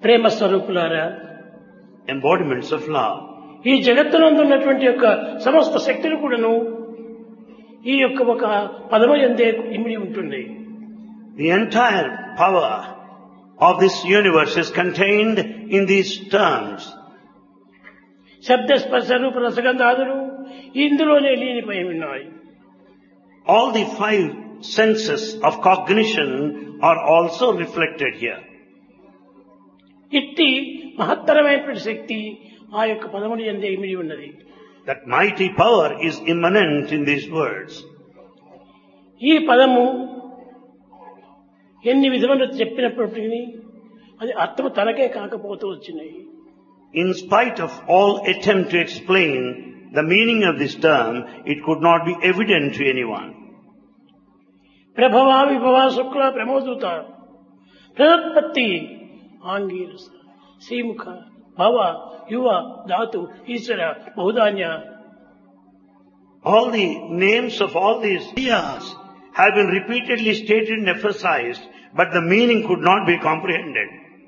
ప్రేమ స్వరూపులారా embodiments of love. ఈ జగత్తునందు ఉన్నటువంటి యొక్క సమస్త శక్తులు కూడాను ఈ యొక్క ఒక పదము ఎందే ఇమిడి ఉంటుంది The entire power of this universe is contained in these terms. శబ్ద స్పర్శ రూప రసగంధాదులు ఇందులోనే లీనిపోయి ఉన్నాయి All the five senses of cognition are also reflected here. ఇట్టి మహత్తరమైనటువంటి శక్తి ఆ యొక్క పదముడి ఎందే ఇమిడి ఉన్నది That mighty power is immanent in these words. ఈ పదము ఎన్ని విధములు చెప్పినప్పటికీ అది అర్థము తనకే కాకపోతూ వచ్చినాయి In spite of all attempt to explain the meaning of this term, it could not be evident to anyone. ప్రభవ విభవ శుక్ల ప్రమోదూత ప్రయోత్పత్తి ఆంగీరస శ్రీముఖ భవ యువ ధాతు ఈశ్వర బహుధాన్య All the names of all these diyas have been repeatedly stated and emphasized, but the meaning could not be comprehended.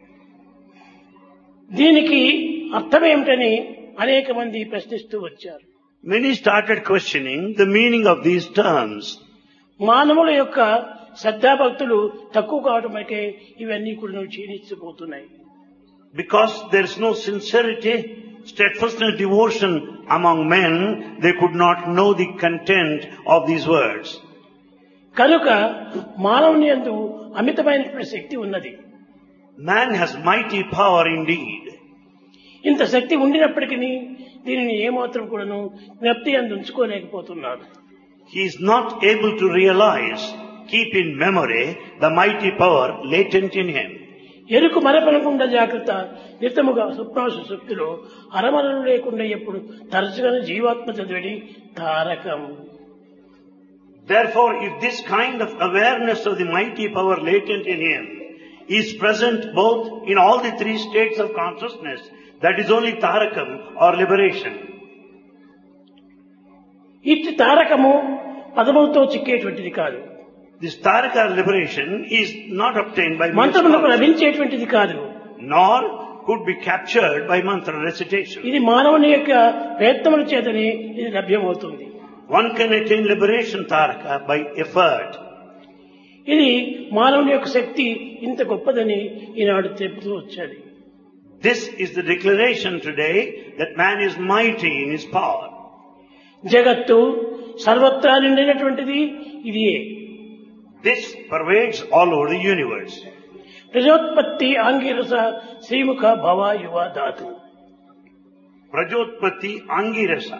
దీనికి అర్థమేమిటని అనేక మంది ప్రశ్నిస్తూ వచ్చారు Many started questioning the meaning of these terms. మానవుల యొక్క శ్రద్ధాభక్తులు తక్కువ కావటమకే ఇవన్నీ కూడా క్షీణించిపోతున్నాయి Because there is no sincerity, steadfastness, devotion among men, they could not know the content of these words. కనుక మానవుని యందు అమితమైనటువంటి శక్తి ఉన్నది Man has mighty power indeed. ఇంత శక్తి ఉండినప్పటికీ దీనిని ఏమాత్రం కూడాను జ్ఞప్తి అందు ఉంచుకోలేకపోతున్నారు He is not able to realize, keep in memory the mighty power latent in him. ఎరుకు మరపనకుండా జాగ్రత్త నితముగా స్వప్నాశ శక్తిలో అరమరలు లేకుండా ఎప్పుడు తరచుగా జీవాత్మ చదివడి Tarakam Therefore, if this kind of awareness of the mighty power latent in him is present both in all the three states of consciousness, that is only tarakam or liberation. ఇట్టి తారకము పదములతో చిక్కేటువంటిది కాదు This taraka liberation is not obtained by means మంత్రములకు of- లభించేటువంటిది కాదు nor could be captured by mantra recitation. ఇది మానవుని యొక్క ప్రయత్నముల చేతనే ఇది లభ్యమవుతుంది One can attain liberation taraka by effort. ఇది మానవుని యొక్క శక్తి ఇంత గొప్పదని ఈనాడు చెబుతూ వచ్చాడు This is the declaration today that man is mighty in his power. జగత్తు సర్వత్రా నిండినటువంటిది ఇదియే This pervades all over the universe. ప్రజోత్పత్తి ఆంగిరస శ్రీముఖ భవ యువ ధాతు Prajotpati Angirasa.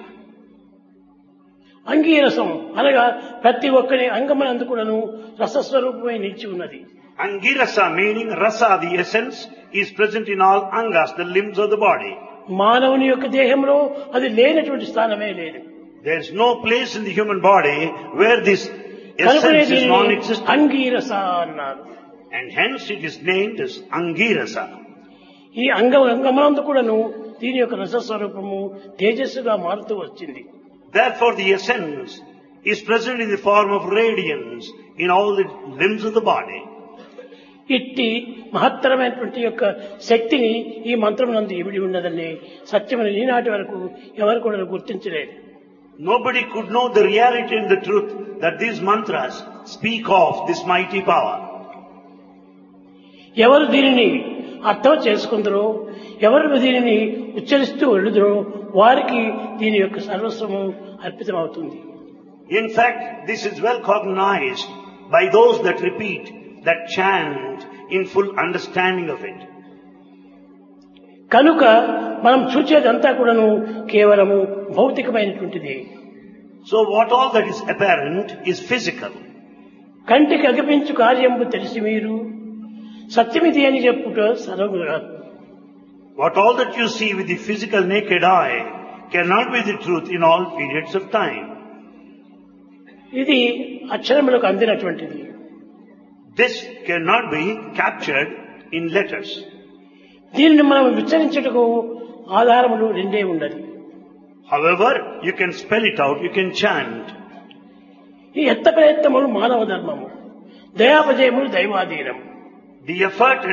అంగీరసం అనగా ప్రతి ఒక్కరి అంగమునందు కూడాను రసస్వరూపమై నిలిచి ఉన్నది Angirasa meaning rasa, the essence, is present in all angas, the limbs of the body. మానవుని యొక్క దేహంలో అది లేనటువంటి స్థానమే లేదు There is no place in the human body where this కనుకనే essence is దీనిని non-existent. అంగీరస అన్నారు And hence it is named as Angirasa. ఈ అంగ అంగమునందు కూడాను దీని యొక్క రసస్వరూపము తేజస్సుగా మారుతూ వచ్చింది Therefore the essence is present in the form of radiance in all the limbs of the body. ఇట్టి మహత్తరమైనటువంటి యొక్క శక్తిని ఈ మంత్రమునందు ఇమిడి ఉన్నదని సత్యమని ఈనాటి వరకు ఎవరు కూడా గుర్తించలేదు Nobody could know the reality and the truth that these mantras speak of this mighty power. ఎవరు దీనిని అర్థం చేసుకుందరో ఎవరు దీనిని ఉచ్చరిస్తూ వెళ్ళుదరో వారికి దీని యొక్క సర్వస్వము అర్పితమవుతుంది In fact, this is well cognized by those that repeat, that chant in full understanding of it. కనుక మనం చూచేదంతా కూడాను కేవలము భౌతికమైనటువంటిది So what all that is apparent is physical. కంటికి అగిపించు కార్యంబు తెలిసి మీరు సత్యమిది అని చెప్పుట సర్వముగా What all that you see with the physical naked eye cannot be the truth in all periods of time. ఇది అక్షరములకు అందినటువంటిది This cannot be captured in letters. దీనిని మనం విచ్చరించుటకు ఆధారములు రెండే ఉన్నది However, you can spell it out, you can chant. ఈ ఎత్త ప్రయత్నములు మానవ ధర్మము దయాపజయములు దైవాధీనం The effort